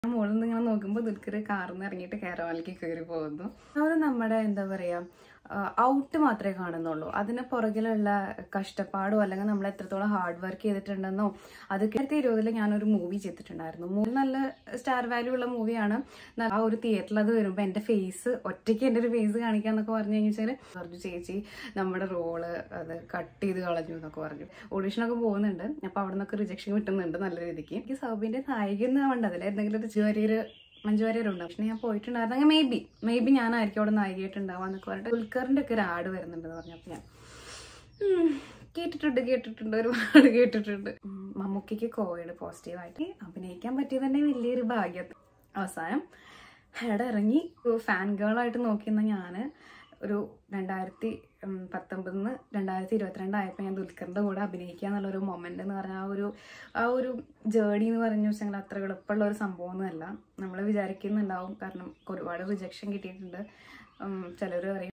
മുകളിൽ നിന്ന് ഇങ്ങനെ നോക്കുമ്പോൾ ദുൽഖർ കാറിൽ നിന്ന് ഇറങ്ങിയിട്ട് കാരവാനിലേക്ക് കയറി പോകുന്നു അത് നമ്മുടെ എന്താ പറയാ ഔട്ട് മാത്രമേ കാണുന്നുള്ളൂ അതിന് പുറകിലുള്ള കഷ്ടപ്പാടോ അല്ലെങ്കിൽ നമ്മൾ എത്രത്തോളം ഹാർഡ് വർക്ക് ചെയ്തിട്ടുണ്ടെന്നോ അത് രണ്ടായിരത്തി ഇരുപതിൽ ഞാനൊരു മൂവി ചെയ്തിട്ടുണ്ടായിരുന്നു മൂവി നല്ല സ്റ്റാർ വാല്യൂ ഉള്ള മൂവിയാണ് ആ ഒരു തിയേറ്ററിൽ അത് വരുമ്പോൾ എൻ്റെ ഫേസ് ഒറ്റയ്ക്ക് എൻ്റെ ഒരു ഫേസ് കാണിക്കാന്നൊക്കെ പറഞ്ഞു കഴിഞ്ഞാൽ പറഞ്ഞു ചേച്ചി നമ്മുടെ റോള് അത് കട്ട് ചെയ്ത് കളഞ്ഞു എന്നൊക്കെ പറഞ്ഞു ഓഡീഷനൊക്കെ പോകുന്നുണ്ട് അപ്പോൾ അവിടെ നിന്നൊക്കെ റിജക്ഷൻ കിട്ടുന്നുണ്ട് നല്ല രീതിക്ക് എനിക്ക് സൗബിൻ്റെ നായിക എന്ന് വേണ്ട അതിൽ എന്തെങ്കിലും ഒരു ചെറിയൊരു മഞ്ജു വാര്യരുണ്ട് പക്ഷെ ഞാൻ പോയിട്ടുണ്ടായിരുന്നെങ്കിൽ മേ ബി മേ ബി ഞാനായിരിക്കും അവിടെ നായികയായിട്ടുണ്ടാവാന്നൊക്കെ പറഞ്ഞിട്ട് ദുൽഖറിൻ്റെ ഒക്കെ ഒരു ആഡ് വരുന്നുണ്ടെന്ന് പറഞ്ഞപ്പോൾ ഞാൻ ഉം, കേട്ടിട്ടുണ്ട് കേട്ടിട്ടുണ്ട് ഒരുപാട് കേട്ടിട്ടുണ്ട് ഉം, മമ്മൂക്കിക്ക് കോവിഡ് പോസിറ്റീവായിട്ട് അഭിനയിക്കാൻ പറ്റിയത് തന്നെ വലിയൊരു ഭാഗ്യം അവസാനം അവിടെ ഇറങ്ങി ഫാൻ ഗേളായിട്ട് നോക്കിയിരുന്ന ഞാൻ ഒരു രണ്ടായിരത്തി പത്തൊമ്പതിന്ന് രണ്ടായിരത്തി ഇരുപത്തിരണ്ടായപ്പോൾ ഞാൻ ദുൽഖറിൻ്റെ കൂടെ അഭിനയിക്കുക എന്നുള്ള ഒരു മൊമെൻ്റ് എന്ന് പറഞ്ഞാൽ ആ ഒരു ആ ഒരു ജേർണി എന്ന് പറഞ്ഞു വെച്ചെങ്കിൽ അത്ര എളുപ്പമുള്ള ഒരു സംഭവമൊന്നുമല്ല നമ്മൾ വിചാരിക്കുന്നുണ്ടാവും കാരണം ഒരുപാട് റിജക്ഷൻ കിട്ടിയിട്ടുണ്ട് ചിലർ പറയും